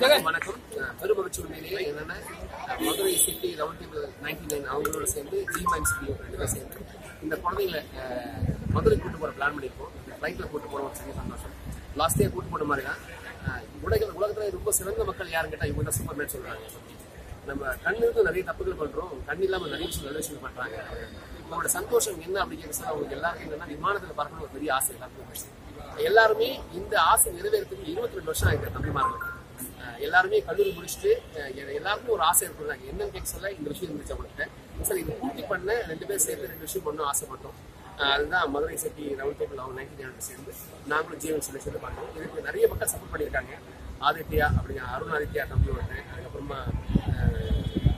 எல்லாருக்கும் வணக்கம் அஹ் பெருமகிழ்ச்சி உண்மையிலேயே என்னன்னா அஹ் Madurai city round table ninety nine அவங்களோட சேர்ந்து ஜி மைன் சிட்டி ரெண்டு பேர் சேர்ந்து இந்த குழந்தைங்களை அஹ், மதுரை கூட்டு போற பிளான் பண்ணியிருக்கோம் ஃப்ளைட்டில் கூட்டு போன ஒரு சின்ன சந்தோஷம் லாஸ்ட் இயர் கூட்டு போன மாதிரி தான் அஹ், உலக உலகத்துல ரொம்ப சிறந்த மக்கள் யாருன்னு கேட்டால் இவங்க தான் சூப்பர் மேன் சொல்றாங்க நம்ம கண்ணுக்கு நிறைய தப்புகள் பண்றோம் கண் இல்லாம நிறைய விஷயம் நல்ல விஷயம் பண்றாங்க அவங்களோட சந்தோஷம் என்ன அப்படிங்கிற சார் அவங்களுக்கு எல்லாருக்கும் என்னன்னா விமானத்துல பறக்கணும் ஒரு பெரிய ஆசை எல்லாருக்கும் இருந்துச்சு. எல்லாருமே இந்த ஆசை நிறைவேறதுக்கு இருபத்தி ரெண்டு வருஷம் ஆயிருக்கு தம்பிமார்கள் அஹ் எல்லாருமே கல்லூரி முடிச்சுட்டு அஹ் எ- எல்லாருக்குமே ஒரு ஆசை இருக்கும் என்னன்னு கேட்க சொல்ல இந்த விஷயம் இருந்துச்சு அவங்கள்ட்ட சரி இது பூர்த்தி பண்ண ரெண்டு பேர் சேர்ந்து ரெண்டு விஷயம் பண்ணணும் ஆசைப்பட்டோம் அஹ் அதுதான் மதுரை சிட்டி ரவுண்ட் டேபிள் அவங்க நைன்டீன் சேர்ந்து நாங்களும் ஜீவன் சொல்லி சொல்லி பண்ணோம் இதுக்கு நிறைய மக்கள் சப்போர்ட் பண்ணியிருக்காங்க ஆதித்யா அப்படிங்கிற அருண் ஆதித்யா தம்பி ஒன்று அதுக்கப்புறமா அஹ்,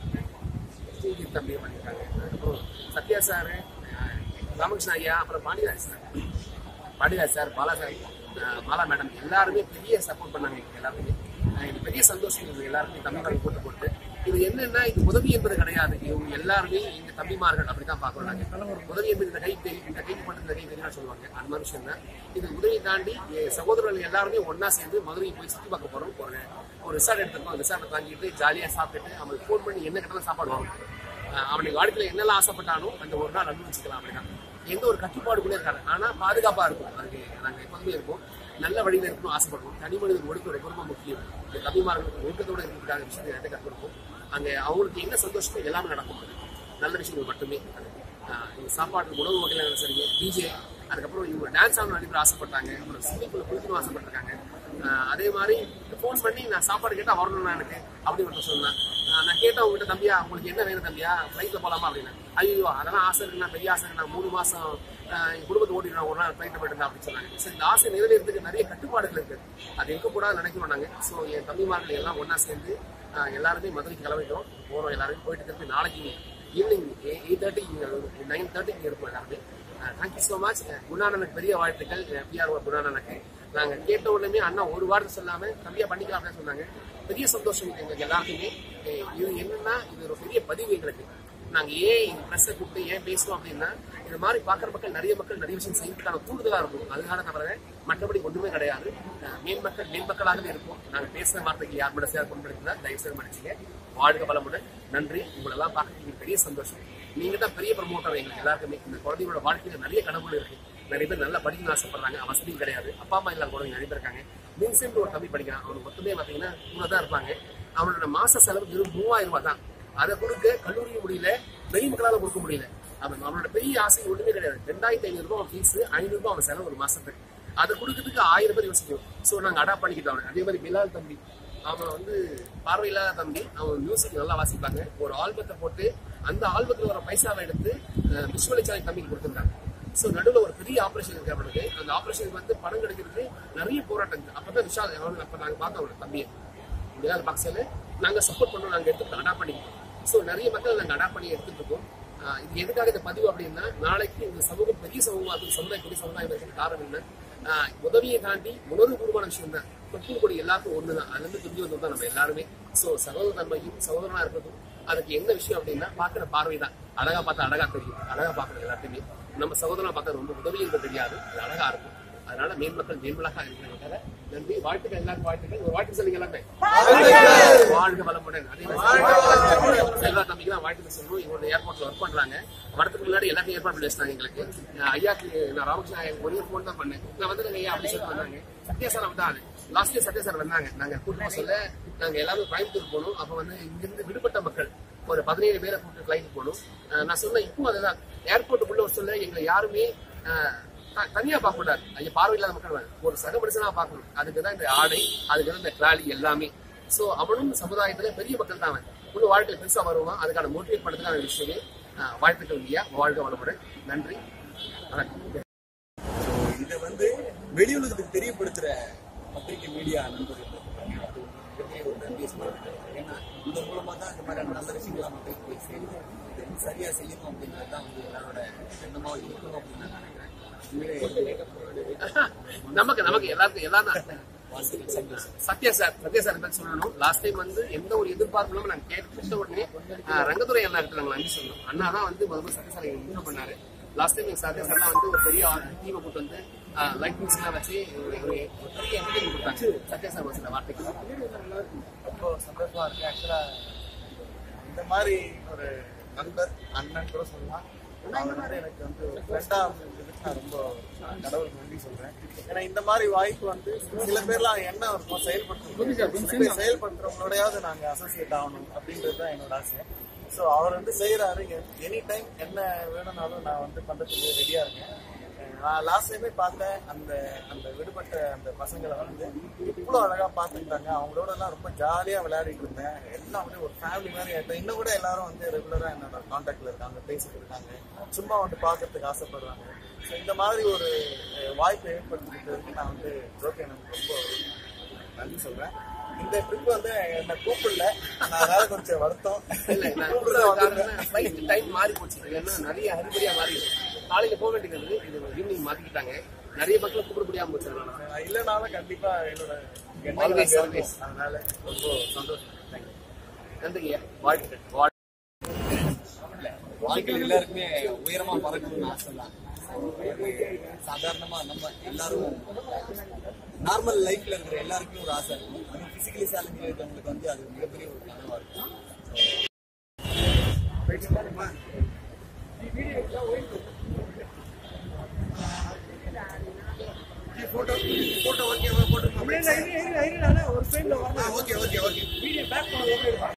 ஸ்ரீஜித் தம்பியை பண்ணியிருக்காங்க அதுக்கப்புறம் சத்யா சார் ராமகிருஷ்ண ஐயா அப்புறம் Pandiyaraj sir Pandiyaraj sir Bala sir அஹ், மாலா மேடம் எல்லாருமே பெரிய சப்போர்ட் பண்ணாங்க எங்களுக்கு எல்லாருமே அஹ், இது பெரிய சந்தோஷம் இவங்க எல்லாருமே தம்பிமார்கள் போட்டு போட்டு இது என்னன்னா இது உதவி என்பது கிடையாது இவங்க எல்லாருமே எங்க தம்பிமார்கள் அப்படிதான் பார்க்கணும் நாங்க உதவி என்பது இந்த கை தெரி- இந்த கை மட்டும் இந்த கை தெரியும் சொல்லுவாங்க அந்த மாதிரி விஷயம் தான் இது உதவி தாண்டி எ- சகோதரர்கள் எல்லாருமே ஒண்ணா சேர்ந்து மதுரையை போய் சுத்தி பார்க்க போறோம் ஒரு ஒரு ரிசார்ட் எடுத்துருக்கோம் ரிசார்ட்டை தாங்கிட்டு ஜாலியா சாப்பிட்டுட்டு அவனுக்கு ஃபோன் பண்ணி என்ன கேட்டாலும் சாப்பாடு வாங்க அஹ் அவனுக்கு வாழ்க்கையில என்னெல்லாம் ஆசைப்பட்டானோ அந்த ஒரு நாள் அனுபவிச்சுக்கலாம் அப்படிதான் எந்த ஒரு கட்டுப்பாடுக்குள்ளே இருக்காது ஆனா பாதுகாப்பா இருக்கும் அதுக்கு நாங்க எப்போதுமே இருப்போம் நல்ல வழியில இருக்கணும் ஆசைப்படுவோம் தனி மனிதன் ஒழுக்கம் ரொம்ப ரொம்ப முக்கியம் இந்த தம்பிமார்களுக்கு ஒழுக்கத்தோட இருக்கிறதுக்காக விஷயத்தை நிறைய கற்றுருப்போம் அங்க அவங்களுக்கு என்ன சந்தோஷமோ எல்லாமே நடக்கும் அது. நல்ல விஷயங்கள் மட்டுமே அது. அஹ் இந்த சாப்பாடு உணவு வகையில சரிங்க டிஜே அதுக்கப்புறம் இவங்க டான்ஸ் ஆகணும் நிறைய பேர் ஆசைப்பட்டாங்க அப்புறம் ஸ்விம்மிங் பூல் குளிக்கணும் ஆசைப்பட்டிருக்காங்க அஹ் அதே மாதிரி ஃபோன் பண்ணி நான் சாப்பாடு கேட்டா வரணும்னா எனக்கு அப்படின்னு ஒருத்தர் சொன்னேன் அஹ் நான் கேட்டேன் உங்ககிட்ட தம்பியா உங்களுக்கு என்ன வேணும் தம்பியா ஃப்ளைட்ல போலாமா அப்படின்னா ஐயோ அதெல்லாம் ஆசை இருக்கு நான் பெரிய ஆசை இருக்கு நான் மூணு மாசம் அஹ் என் குடும்பத்தை ஓட்டிடுறேன் ஒரு நாள் ஃப்ளைட்ல போயிட்டு இருந்தேன் அப்படின்னு சொன்னாங்க சரி இந்த ஆசை நிறைவேறதுக்கு நிறைய கட்டுப்பாடுகள் இருக்கு அது இருக்கக்கூடாது நினைக்கிறோம் நாங்க ஸோ என் தம்பிமார்கள் எல்லாம் ஒண்ணா சேர்ந்து அஹ் எல்லாருமே மதுரைக்கு கிளம்பிட்டோம் போறோம் எல்லாரும் போயிட்டு திருப்பி நாளைக்கு ஈவினிங் எயிட் தேர்ட்டி நைன் தேர்ட்டிக்கு இருப்போம் எல்லாருமே தேங்க்யூ ஸோ மச் குணானனுக்கு பெரிய வாழ்த்துக்கள் பிஆர்ஓ குணானனுக்கு நாங்க கேட்ட உடனே அண்ணா ஒரு வார்த்தை சொல்லாம கம்மியா பண்ணிக்கலாம் அப்படின்னு சொன்னாங்க பெரிய சந்தோஷம் எங்களுக்கு எல்லாருக்குமே அஹ் இது என்னன்னா இது ஒரு பெரிய பதிவு எங்களுக்கு நாங்க ஏன் ப்ரெஸ்ஸை கூப்பிட்டு ஏன் பேசுவோம் அப்படின்னா இது மாதிரி பாக்குற மக்கள் நிறைய மக்கள் நிறைய விஷயம் செய்யறதுக்கான தூண்டுதலா இருக்கும் அதுக்கான தவிர மற்றபடி ஒன்றுமே கிடையாது அஹ் மேல் மக்கள் மேல் மக்களாகவே இருக்கும் நாங்க பேசுற வார்த்தைக்கு யார் மட்டும் சேர் கொண்டு தயவு செய்து மன்னிச்சுங்க வாழ்க வளமுடன் நன்றி உங்களெல்லாம் பார்க்க எங்களுக்கு பெரிய சந்தோஷம் நீங்க தான் பெரிய ப்ரமோட்டர் எங்களுக்கு எல்லாருக்குமே இந்த குழந்தைங்களோட வாழ்க்கையில நிறைய கனவுகள் இருக்கு நிறைய பேர் நல்லா படிக்கணும்னு ஆசைப்படுறாங்க வசதியும் கிடையாது அப்பா அம்மா இல்லாத குழந்தைங்க நிறைய பேர் இருக்காங்க வின்சென்ட் ஒரு தம்பி படிக்கிறான் அவனுக்கு மொத்தமே பார்த்தீங்கன்னா கூட தான் இருப்பாங்க அவனோட மாச செலவு வெறும் மூவாயிரம் ரூபாய் தான் அதை கொடுக்க கல்லூரி முடியல வெளி மக்களால கொடுக்க முடியல அவன் அவனோட பெரிய ஆசை ஒண்ணுமே கிடையாது ரெண்டாயிரத்தி ஐநூறு ரூபாய் ஃபீஸ் ஐநூறு ரூபாய் அவன் செலவு ஒரு மாசத்துக்கு அதை கொடுக்கறதுக்கு ஆயிரம் பேர் யோசிக்கும் ஸோ நாங்க அடாப்ட் பண்ணிக்கிட்டோம் அவனை. அதே மாதிரி பிலால் தம்பி அவன் வந்து பார்வையில்லாத தம்பி அவன் மியூசிக் நல்லா வாசிப்பாங்க ஒரு ஆல்பத்தை போட்டு அந்த ஆல்பத்துல வர பைசாவை எடுத்து விஷுவலிச்சாலை தம்பிக்கு கொடுத்துருந்தாங்க ஸோ நடுவில் ஒரு பெரிய ஆபரேஷன் இருக்கு அவனுக்கு அந்த ஆபரேஷனுக்கு வந்து பணம் கிடைக்கிறதுக்கு நிறைய போராட்டங்கள் அப்பதான் விஷால் அவன் அப்ப நாங்க பார்த்தோம் அவனை தம்பியை முடியாத பக்ஸில் நாங்க சப்போர்ட் பண்ணோம் நாங்க எடுத்து அடாப்ட் பண்ணிக்கிட்டோம் ஸோ நிறைய மக்கள் நாங்க அடாப்ட் பண்ணி எடுத்துட்டு இருக்கோம் ஆஹ் இது எதுக்காக இந்த பதிவு அப்படின்னா நாளைக்கு இந்த சமூகம் பெரிய சமூகம் அது சமுதாயம் பெரிய சமுதாயம் இருக்கிறது காரணம் என்ன ஆஹ் உதவியை தாண்டி உணர்வுபூர்வமான விஷயம் தான் தொற்று கொடி எல்லாருக்கும் ஒண்ணுதான் அதுல இருந்து துரிஞ்சு வந்தோம் தான் நம்ம எல்லாருமே சோ சகோதர தன்மையும் சகோதரனா இருக்கிறதும் அதுக்கு என்ன விஷயம் அப்படின்னா பாக்குற பார்வை தான் அழகா பார்த்தா அழகா தெரியும் அழகா பாக்குறது எல்லாத்தையுமே நம்ம சகோதரனா பார்க்கறது ரொம்ப உதவி இருக்க தெரியாது அது அழகா இருக்கும் அதனால மேன்மக்கள் மேன்மலாக இருக்கிறாங்க நன்றி வாழ்த்துக்கள் எல்லாருக்கும் வாழ்த்துக்கள் ஒரு வாழ்த்து சொல்லுங்க எல்லாமே வாழ்க வளமுடன் அதே மாதிரி செல்வா தம்பிக்கு தான் வாழ்த்து சொல்லணும் இவங்க ஏர்போர்ட்ல ஒர்க் பண்றாங்க வரதுக்கு முன்னாடி எல்லாத்தையும் ஏற்பாடு பண்ணி வச்சிட்டாங்க எங்களுக்கு நான் ஐயாக்கு நான் ராமகிருஷ்ணன் ஐயா ஒரே ஃபோன் தான் பண்ணேன் நான் வந்து ஐயா அப்படி சொல்லிட்டு வந்தாங்க சத்யா சார் வந்தாங்க லாஸ்ட் இயர் சத்யா சார் வந்தாங்க நாங்க கூட்டிட்டு சொல்ல நாங்க எல்லாரும் கோயம்புத்தூர் போனோம் அப்ப வந்து இங்கிருந்து விடுபட்ட மக்கள் ஒரு பதினேழு பேரை கூப்பிட்டு ஃபிளைட் போகணும் அஹ் நான் சொன்னேன் இப்போ அதுதான் ஏர்போர்ட்டுக்குள்ள ஒரு சொல்ல எங்களை யாருமே அஹ், த- தனியா பார்க்க கூடாது ஐயா பார்வையில்லாத மக்கள் வேணும். ஒரு சக மனுஷனா பார்க்கணும் அதுக்கு தான் இந்த ஆடை அதுக்கு தான் இந்த ட்ராலி எல்லாமே சோ அவனும் சமுதாயத்துல பெரிய மக்கள் தான் அவன் உள்ள வாழ்க்கையில பெருசா வருவான் அதுக்கான மோட்டிவேட் பண்றதுக்கான விஷயமே அஹ், வாழ்த்துக்கள் ஐயா வாழ்க வளமுடன் நன்றி வணக்கம் ஸோ இதை வந்து வெளியுலகத்துக்கு தெரியப்படுத்துற பத்திரிகை மீடியா நண்பர்கள் இருக்காங்க. அது மிகப்பெரிய ஒரு நன்றியை சொல்லியிருக்காங்க ஏன்னா இந்த மூலமா தான் இந்த மாதிரியான நல்ல விஷயங்களை மக்களுக்கு போய் சேருது இதை வந்து சரியா செய்யணும் அப்படிங்கிறது தான் வந்து எல்லாரோட எண்ணமா இருக்கணும் அப்படின்னு நான் நினைக்கிறேன் உண்மையிலே நமக்கு நமக்கு எல்லாருக்கும் எல்லாம் வாழ்த்துக்கள் சந்தோஷம் சத்யா சார் சத்யா சார் பத்தி சொல்லணும் லாஸ்ட் டைம் வந்து எந்த ஒரு எதிர்பார்ப்பு இல்லாம நாங்க கேட்ட உடனே ஆஹ், ரங்கத்துறை அண்ணா கிட்ட நாங்க நன்றி சொல்லணும் அண்ணா தான் வந்து முதல்ல சத்யா சார் இன்ட்ரோ பண்ணாரு லாஸ்ட் டைம் எங்க சத்யா சார் வந்து ஒரு பெரிய டீமை கூட்டு வந்து லைட்னிங்ஸ் எல்லாம் வச்சு ஒரு ஒரு பெரிய entertainment கொடுத்தாங்க சத்யா சார் ஒரு சில வார்த்தைக்கு சந்தோஷமா இருக்கு ஆக்சுவலா இந்த மாதிரி ஒரு நண்பர் அண்ணன் கூட சொல்லலாம் அவர் வந்து எனக்கு வந்து ஒரு ஃப்ரெண்டா அமைஞ்சதுக்கு நான் ரொம்ப கடவுளுக்கு நன்றி சொல்றேன் ஏன்னா இந்த மாதிரி வாய்ப்பு வந்து சில பேர்லாம் என்ன இருக்கும் செயல்படுத்தும் செயல்படுத்துறவங்களோடயாவது நாங்க அசோசியேட் ஆகணும் அப்படின்றது தான் என்னோட ஆசை ஸோ அவர் வந்து செய்யறாரு எனி டைம் என்ன வேணும்னாலும் நான் வந்து பண்றதுக்கு ரெடியா இருக்கேன் நான் லாஸ்ட் டைமே பார்த்தேன் அந்த அந்த விடுபட்ட அந்த பசங்களை வந்து இவ்வளோ அழகா பார்த்துக்கிட்டாங்க அவங்களோட எல்லாம் ரொம்ப ஜாலியா விளையாடிட்டு இருந்தேன் எல்லாம் வந்து ஒரு ஃபேமிலி மாதிரி ஆயிட்டேன் இன்னும் கூட எல்லாரும் வந்து ரெகுலரா என்னோட கான்டாக்ட்ல இருக்காங்க பேசிட்டு இருக்காங்க சும்மா வந்து பார்க்கறதுக்கு ஆசைப்படுறாங்க ஸோ இந்த மாதிரி ஒரு அஹ், வாய்ப்பை ஏற்படுத்திக்கிட்டதுக்கு நான் வந்து ஜோகே எனக்கு ரொம்ப நன்றி சொல்றேன் இந்த ட்ரிப் வந்து என்னை கூப்பிடல நான் அதனால கொஞ்சம் வருத்தம் இல்ல நான் கூப்பிட வந்திருந்தேன் ஃபிளைட் டைம் மாறி போச்சு ஏன்னா நிறைய ஹரிபரியா மாறி இருக்கு காலையில போக வேண்டியது இது ஈவினிங் மாத்திக்கிட்டாங்க நிறைய மக்கள் கூப்பிட முடியாம போச்சு அதனால. நான் இல்லைனாலும் கண்டிப்பா என்னோட எண்ணங்கள் Always, அங்க always. இருக்கும். அதனால ரொம்ப சந்தோஷம் தேங்க்யூ நன்றிங்க வாழ்த்துக்கள் வாழ் வாழ்க்கையில் எல்லாருக்குமே உயரமா பறக்கணும்னு ஆசை தான் சாதாரணமா நம்ம எல்லாரும் நார்மல் லைஃப்ல இருக்கிற எல்லாருக்குமே ஒரு ஆசை இருக்கும் அதுவும் பிசிக்கலி சேலஞ்சில் இருக்கிறவங்களுக்கு வந்து அது மிகப்பெரிய ஒரு கனவா இருக்கும் photo photo okay photo okay okay okay